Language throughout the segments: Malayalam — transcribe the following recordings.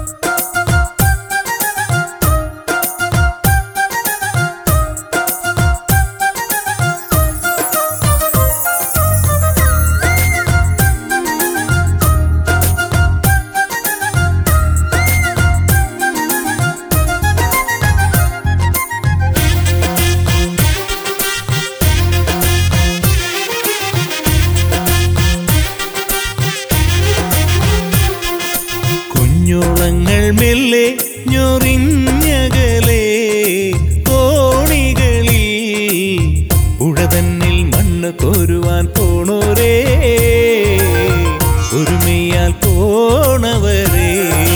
കുഞ്ഞോളങ്ങൾ മെല്ലെ ഞൊറിഞ്ഞകലെ കോണികളിൽ ഉഴതന്നിൽ മണ്ണ് കോരുവാൻ പോണോരേ ഒരുമയാൽ പോണവരേ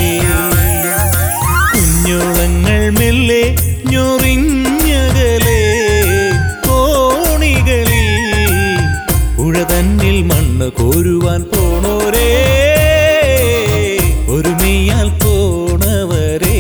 കുഞ്ഞോളങ്ങൾ മെല്ലെ ഞൊറിഞ്ഞകലെ കോണികളിൽ ഉഴതന്നിൽ മണ്ണ് കോരുവാൻ പോണോരേ ഒരുമയാൽ പോണവരേ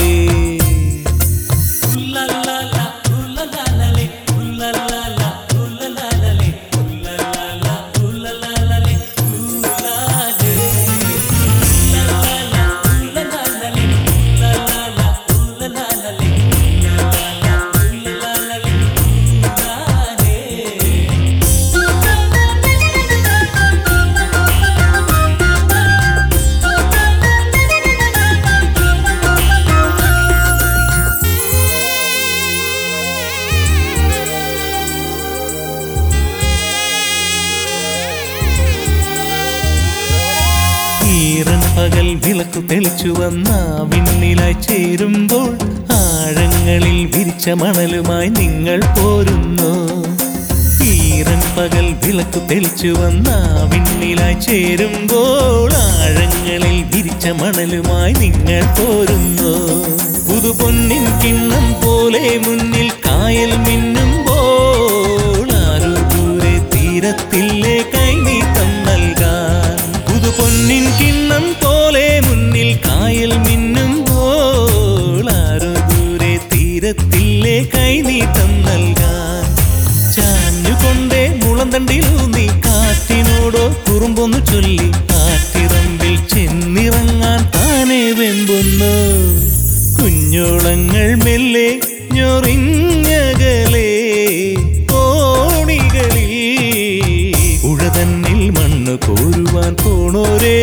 ഈറൻ പകൽ വിളക്കു തെളിച്ചു വന്ന വിണ്ണിലായി ചേരുമ്പോൾ ആഴങ്ങളിൽ വിരിച്ച മണലുമായി നിങ്ങൾ പോരുന്നു ഈറൻ പകൽ വിളക്കു തെളിച്ചു വന്ന വിണ്ണിലായി ചേരുമ്പോൾ ആഴങ്ങളിൽ വിരിച്ച മണലുമായി നിങ്ങൾ പോരുന്നു പുതുപൊന്നിൻ കിണ്ണം പോലെ മുന്നിൽ കായൽ മിന്നുമ്പോൾ ആരോ ദൂരെ തീരത്തില്ലേ കൈനീട്ടം നൽകാൻ പുതുപൊന്നിൻ കിണ്ണം പോലെ മുന്നിൽ കായൽ മിന്നുമ്പോൾ ആരോ ദൂരെ തീരത്തില്ലേ കൈനീട്ടം നൽകാൻ ചാഞ്ഞുകൊണ്ടേ മുളന്തണ്ടിലൂന്നി കാറ്റിനോടോ കുറുമ്പൊന്നു ചൊല്ലി കാറ്റിറമ്പിൽ ചെന്നിറങ്ങാൻ താനെ വെമ്പുന്നു കുഞ്ഞോളങ്ങൾ മെല്ലെ ഞൊറിഞ്ഞകലേ കോണികളിൽ ഉഴതന്നിൽ മണ്ണ് കോരുവാൻ പോണോരേ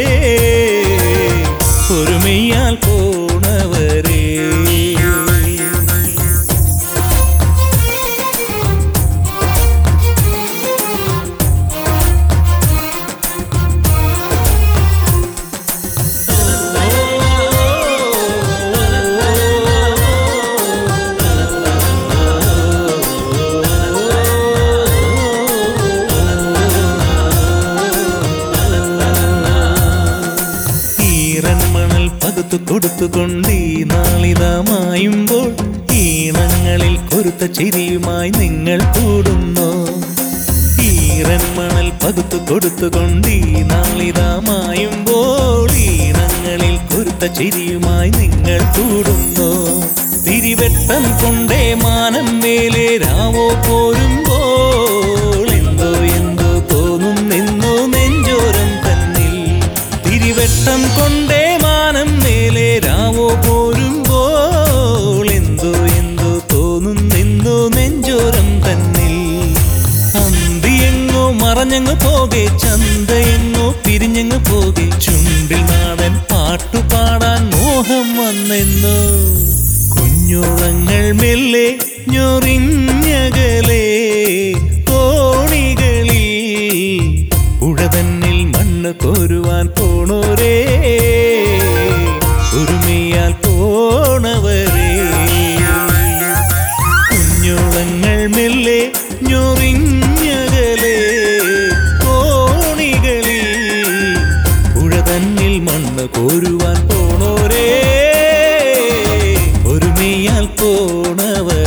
ഒരുമയാൽ പോണവരേ ഈറൻ മണൽ പകുത്തു കൊടുത്തുകൊണ്ട് ഈ നാളിതമായുമ്പോൾ ഈണങ്ങളിൽ കൊരുത്ത ചിരിയുമായി നിങ്ങൾ കൂടുന്നു ഈറൻ മണൽ പകുത്തു കൊടുത്തുകൊണ്ട് ഈ നാളിതമായുമ്പോൾ ഈണങ്ങളിൽ കൊരുത്ത ചിരിയുമായി നിങ്ങൾ കൂടുന്നു തിരിവെട്ടം കൊണ്ടേ മാനം മേലെ രാവോ പോരുമ്പോൾ എന്തോ എന്തോ തോന്നുന്നെന്നോ നെഞ്ചോരം തന്നിൽ തിരിവെട്ടം കൊണ്ടേ മാനം മേലെ രാവോ പോരുമ്പോൾ എന്തോ എന്തോ തോന്നുന്നെന്തോ നെഞ്ചോരം തന്നിൽ അന്തിയെങ്ങോ മറഞ്ഞങ്ങ് പോകെ ചന്തയെങ്ങോ പിരിഞ്ഞങ്ങ് പോകെ ചുണ്ടിൽ നാടൻ പാട്ടുപാടാൻ മോഹം വന്നെന്നോ കുഞ്ഞോളങ്ങൾ മെല്ലെ ഞൊറിഞ്ഞകലേ കോണികളിൽ ഉഴതന്നിൽ മണ്ണ് കോരുവാൻ പോണോരേ ഒരുമയാൽ പോണവരേ കുഞ്ഞോളങ്ങൾ മെല്ലെ ഞൊറിഞ്ഞകലേ കോണികളിൽ ഉഴതന്നിൽ മണ്ണ് കോരുവാൻ പോണോരേ ഒരുമയാൽ പോണവരേ